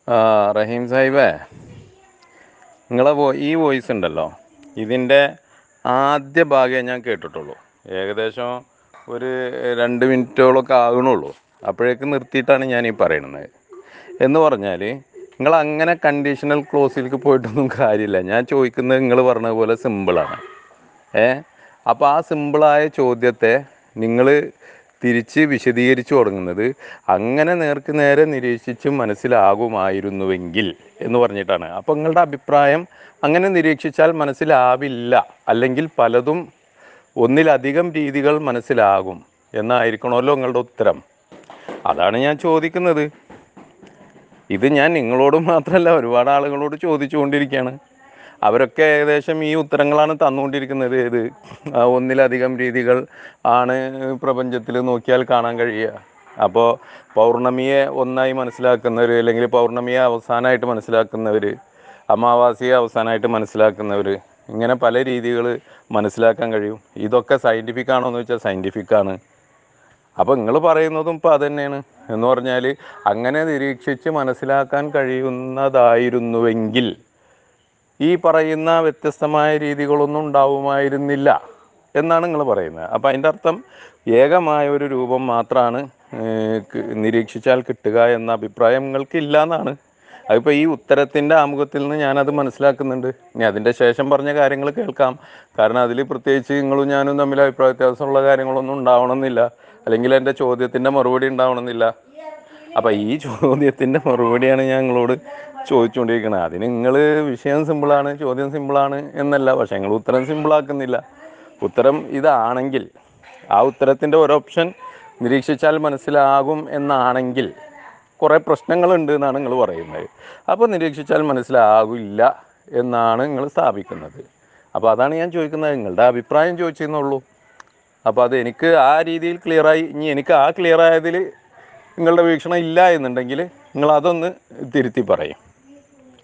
ആ, റഹീം സാഹിബേ നിങ്ങളെ വോ ഈ വോയിസ് ഉണ്ടല്ലോ ഇതിൻ്റെ ആദ്യ ഭാഗമേ ഞാൻ കേട്ടിട്ടുള്ളൂ ഏകദേശം ഒരു രണ്ട് മിനിറ്റോളൊക്കെ ആകണുള്ളൂ അപ്പോഴേക്ക് നിർത്തിയിട്ടാണ് ഞാൻ ഈ പറയുന്നത് എന്ന് പറഞ്ഞാൽ നിങ്ങൾ അങ്ങനെ കണ്ടീഷണൽ ക്ലോസിലേക്ക് പോയിട്ടൊന്നും കാര്യമില്ല ഞാൻ ചോദിക്കുന്നത് നിങ്ങൾ പറഞ്ഞ പോലെ സിമ്പിളാണ് ഏ അപ്പോൾ ആ സിമ്പിളായ ചോദ്യത്തെ നിങ്ങൾ തിരിച്ച് വിശദീകരിച്ചു തുടങ്ങുന്നത് അങ്ങനെ നേർക്ക് നേരെ നിരീക്ഷിച്ച് മനസ്സിലാകുമായിരുന്നുവെങ്കിൽ എന്ന് പറഞ്ഞിട്ടാണ് അപ്പോൾ നിങ്ങളുടെ അഭിപ്രായം അങ്ങനെ നിരീക്ഷിച്ചാൽ മനസ്സിലാവില്ല അല്ലെങ്കിൽ പലതും ഒന്നിലധികം രീതികൾ മനസ്സിലാകും എന്നായിരിക്കണമല്ലോ നിങ്ങളുടെ ഉത്തരം അതാണ് ഞാൻ ചോദിക്കുന്നത് ഇത് ഞാൻ നിങ്ങളോട് മാത്രമല്ല ഒരുപാട് ആളുകളോട് ചോദിച്ചുകൊണ്ടിരിക്കുകയാണ് അവരൊക്കെ ഏകദേശം ഈ ഉത്തരങ്ങളാണ് തന്നുകൊണ്ടിരിക്കുന്നത് ഏത് ആ, ഒന്നിലധികം രീതികൾ ആണ് പ്രപഞ്ചത്തിൽ നോക്കിയാൽ കാണാൻ കഴിയുക അപ്പോൾ പൗർണമിയെ ഒന്നായി മനസ്സിലാക്കുന്നവർ അല്ലെങ്കിൽ പൗർണമിയെ അവസാനമായിട്ട് മനസ്സിലാക്കുന്നവർ അമാവാസിയെ അവസാനമായിട്ട് മനസ്സിലാക്കുന്നവർ ഇങ്ങനെ പല രീതികൾ മനസ്സിലാക്കാൻ കഴിയും ഇതൊക്കെ സയൻറ്റിഫിക് ആണോ എന്ന് വെച്ചാൽ സയൻറ്റിഫിക് ആണ് അപ്പോൾ നിങ്ങൾ പറയുന്നതും ഇപ്പോൾ അത് തന്നെയാണ് എന്ന് പറഞ്ഞാൽ അങ്ങനെ നിരീക്ഷിച്ച് മനസ്സിലാക്കാൻ കഴിയുന്നതായിരുന്നുവെങ്കിൽ ഈ പറയുന്ന വ്യത്യസ്തമായ രീതികളൊന്നും ഉണ്ടാവുമായിരുന്നില്ല എന്നാണ് നിങ്ങൾ പറയുന്നത് അപ്പോൾ അതിൻ്റെ അർത്ഥം ഏകമായ ഒരു രൂപം മാത്രമാണ് ഏഹ്, ക- നിരീക്ഷിച്ചാൽ കിട്ടുക എന്ന അഭിപ്രായം നിങ്ങൾക്ക് ഇല്ല എന്നാണ് അതിപ്പോൾ ഈ ഉത്തരത്തിൻ്റെ ആമുഖത്തിൽ നിന്ന് ഞാനത് മനസ്സിലാക്കുന്നുണ്ട് ഇനി അതിൻ്റെ ശേഷം പറഞ്ഞ കാര്യങ്ങൾ കേൾക്കാം കാരണം അതിൽ പ്രത്യേകിച്ച് നിങ്ങളും ഞാനും തമ്മിൽ അഭിപ്രായ വ്യത്യാസമുള്ള കാര്യങ്ങളൊന്നും ഉണ്ടാവണമെന്നില്ല അല്ലെങ്കിൽ എൻ്റെ ചോദ്യത്തിൻ്റെ മറുപടി ഉണ്ടാവണമെന്നില്ല അപ്പം ഈ ചോദ്യത്തിൻ്റെ മറുപടിയാണ് ഞാൻ നിങ്ങളോട് ചോദിച്ചുകൊണ്ടിരിക്കുന്നത് അതിന് നിങ്ങൾ വിഷയം സിമ്പിളാണ് ചോദ്യം സിമ്പിളാണ് എന്നല്ല പക്ഷേ നിങ്ങൾ ഉത്തരം സിമ്പിളാക്കുന്നില്ല ഉത്തരം ഇതാണെങ്കിൽ ആ ഉത്തരത്തിൻ്റെ ഒരു ഓപ്ഷൻ നിരീക്ഷിച്ചാൽ മനസ്സിലാകും എന്നാണെങ്കിൽ കുറേ പ്രശ്നങ്ങളുണ്ട് എന്നാണ് നിങ്ങൾ പറയുന്നത് അപ്പോൾ നിരീക്ഷിച്ചാൽ മനസ്സിലാകില്ല എന്നാണ് നിങ്ങൾ സ്ഥാപിക്കുന്നത് അപ്പോൾ അതാണ് ഞാൻ ചോദിക്കുന്നത് നിങ്ങളുടെ അഭിപ്രായം ചോദിച്ചെന്നുള്ളൂ അപ്പോൾ അത് എനിക്ക് ആ രീതിയിൽ ക്ലിയറായി ഇനി എനിക്ക് ആ ക്ലിയർ ആയതിൽ നിങ്ങളുടെ വീക്ഷണം ഇല്ല എന്നുണ്ടെങ്കിൽ നിങ്ങൾ അതൊന്ന് തിരുത്തി പറയും